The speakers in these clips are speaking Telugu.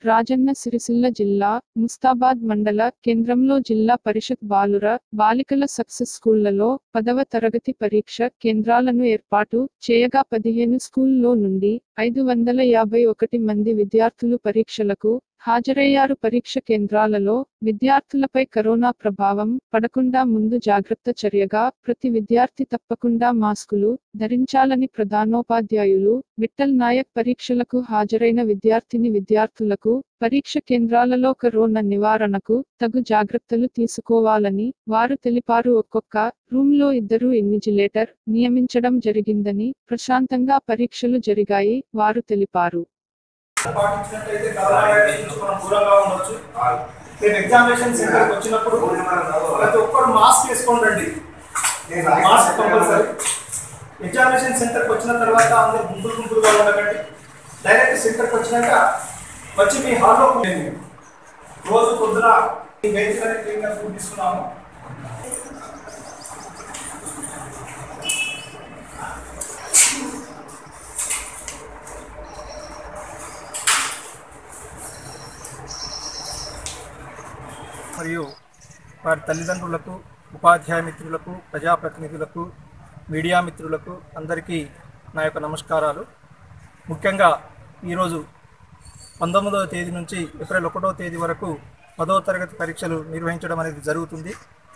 రాజన్న సిరిసిల్ల జిల్లా ముస్తాబాద్ మండల కేంద్రంలో జిల్లా పరిషత్ బాలుర బాలికల సక్సెస్ స్కూళ్లలో పదవ తరగతి పరీక్ష కేంద్రాలను ఏర్పాటు చేయగా పదిహేను స్కూల్లో నుండి ఐదు వందల యాభై ఒకటి మంది విద్యార్థులు పరీక్షలకు హాజరయ్యారు పరీక్ష కేంద్రాలలో విద్యార్థులపై కరోనా ప్రభావం పడకుండా ముందు జాగ్రత్త చర్యగా ప్రతి విద్యార్థి తప్పకుండా మాస్కులు ధరించాలని ప్రధానోపాధ్యాయులు విఠల్ నాయక్ పరీక్షలకు హాజరైన విద్యార్థిని విద్యార్థులకు పరీక్ష కేంద్రాలలో కరోనా నివారణకు తగు జాగ్రత్తలు తీసుకోవాలని వారు తెలిపారు ఒక్కొక్క రూమ్లో ఇద్దరు ఇన్విజిలేటర్ నియమించడం జరిగిందని ప్రశాంతంగా పరీక్షలు జరిగాయి వారు తెలిపారు పాటించినట్లయితే కరోనా వైరస్ నుంచి మనం దూరంగా ఉండొచ్చు రేపు ఎగ్జామినేషన్ సెంటర్కి వచ్చినప్పుడు ప్రతి ఒక్కరు మాస్క్ వేసుకొని రండి మాస్క్ కంపల్సరీ ఎగ్జామినేషన్ సెంటర్కి వచ్చిన తర్వాత అందరూ గుంపులు గుంపులుగా ఉండకండి డైరెక్ట్ సెంటర్కి వచ్చినాక వచ్చి మీ హాల్లో కూర్చోండి రోజు పొద్దున ఈ వేదికని క్లీన్గా ఫుడ్ ఇస్తున్నాము మరియు వారి తల్లిదండ్రులకు ఉపాధ్యాయ మిత్రులకు ప్రజాప్రతినిధులకు మీడియా మిత్రులకు అందరికీ నా యొక్క నమస్కారాలు ముఖ్యంగా ఈరోజు పంతొమ్మిదవ తేదీ నుంచి ఏప్రిల్ ఒకటో తేదీ వరకు పదవ తరగతి పరీక్షలు నిర్వహించడం అనేది జరుగుతుంది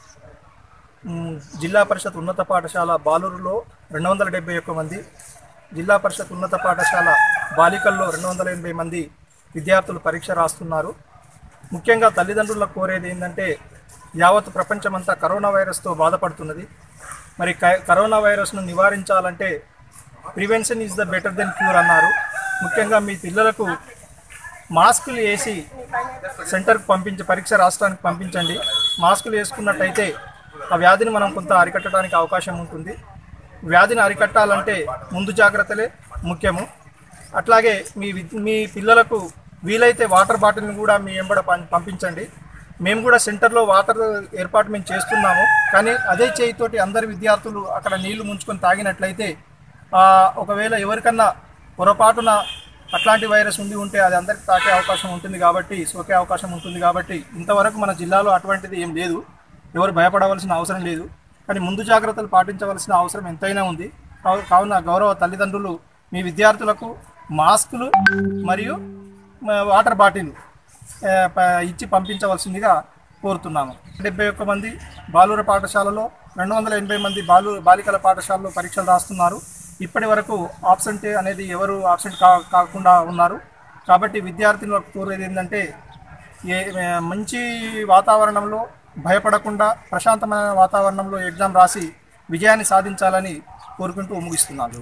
మ్, జిల్లా పరిషత్ ఉన్నత పాఠశాల బాలూరులో రెండు వందల డెబ్బై ఒక్క మంది జిల్లా పరిషత్ ఉన్నత పాఠశాల బాలికల్లో రెండు వందల ఎనభై మంది విద్యార్థులు పరీక్ష రాస్తున్నారు ముఖ్యంగా తల్లిదండ్రులకు కోరేది ఏంటంటే యావత్ ప్రపంచమంతా కరోనా వైరస్తో బాధపడుతున్నది మరి క- కరోనా వైరస్ను నివారించాలంటే prevention is the better than cure అన్నారు ముఖ్యంగా మీ పిల్లలకు మాస్కులు వేసి సెంటర్కి పంపించి పరీక్ష రాష్ట్రానికి పంపించండి మాస్కులు వేసుకున్నట్టయితే ఆ వ్యాధిని మనం కొంత అరికట్టడానికి అవకాశం ఉంటుంది వ్యాధిని అరికట్టాలంటే ముందు జాగ్రత్తలే ముఖ్యము అట్లాగే మీ విద్- మీ పిల్లలకు వీలైతే వాటర్ బాటిల్ని కూడా మీ ఎంబడ పం- పంపించండి మేము కూడా సెంటర్లో వాటర్ ఏర్పాటు మేము చేస్తున్నాము కానీ అదే చేయితోటి అందరి విద్యార్థులు అక్కడ నీళ్లు ముంచుకొని తాగినట్లయితే ఆ, ఒకవేళ ఎవరికన్నా పొరపాటున అట్లాంటి వైరస్ ఉండి ఉంటే అది అందరికి తాకే అవకాశం ఉంటుంది కాబట్టి సోకే అవకాశం ఉంటుంది కాబట్టి ఇంతవరకు మన జిల్లాలో అటువంటిది ఏం లేదు ఎవరు భయపడవలసిన అవసరం లేదు కానీ ముందు జాగ్రత్తలు పాటించవలసిన అవసరం ఎంతైనా ఉంది కావు- కావున గౌరవ తల్లిదండ్రులు మీ విద్యార్థులకు మాస్కులు మరియు మ, వాటర్ బాటిల్ ఆ, ప- ఇచ్చి పంపించవలసిందిగా కోరుతున్నాము డెబ్బై ఒక్క మంది బాలుర పాఠశాలలో రెండు వందల ఎనభై మంది బాలు బాలికల పాఠశాలలో పరీక్షలు రాస్తున్నారు ఇప్పటి వరకు ఆబ్సెంట్ అనేది ఎవరు ఆబ్సెంట్ కా కాకుండా ఉన్నారు కాబట్టి విద్యార్థులకు కోరేది ఏంటంటే ఏ ఏ- మంచి వాతావరణంలో భయపడకుండా ప్రశాంతమైన వాతావరణంలో ఎగ్జామ్ రాసి విజయాన్ని సాధించాలని కోరుకుంటూ ముగిస్తున్నాను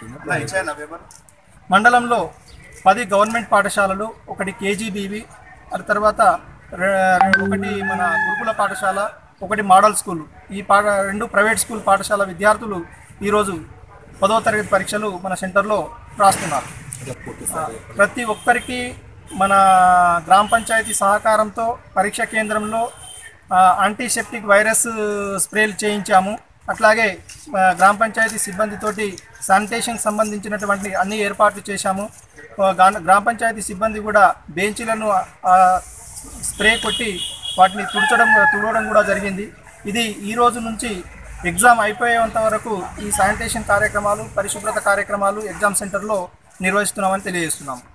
మండలంలో పది గవర్నమెంట్ పాఠశాలలు ఒకటి కేజీబీవి ఆ తర్వాత రె- రె- ఒకటి మన గురుకుల పాఠశాల ఒకటి మోడల్ స్కూల్ ఈ పా రెండు ప్రైవేట్ స్కూల్ పాఠశాల విద్యార్థులు ఈరోజు పదవ తరగతి పరీక్షలు మన సెంటర్లో రాస్తున్నారు ఆ, ప్రతి ఒక్కరికి మన గ్రామ పంచాయతీ సహకారంతో పరీక్ష కేంద్రంలో ఆ, యాంటీసెప్టిక్ వైరస్ స్ప్రేలు చేయించాము అట్లాగే ఆ, గ్రామ పంచాయతీ సిబ్బందితోటి శానిటేషన్ సంబంధించినటువంటి అన్ని ఏర్పాట్లు చేశాము ఆ, గా- గ్రామ పంచాయతీ సిబ్బంది కూడా బెంచీలను ఆ, స్ప్రే కొట్టి వాటిని తుడచడం తుడవడం కూడా జరిగింది ఇది ఈ రోజు నుంచి ఎగ్జామ్ అయిపోయేంత వరకు ఈ శానిటేషన్ కార్యక్రమాలు పరిశుభ్రత కార్యక్రమాలు ఎగ్జామ్ సెంటర్లో నిర్వహిస్తున్నామని తెలియజేస్తున్నాము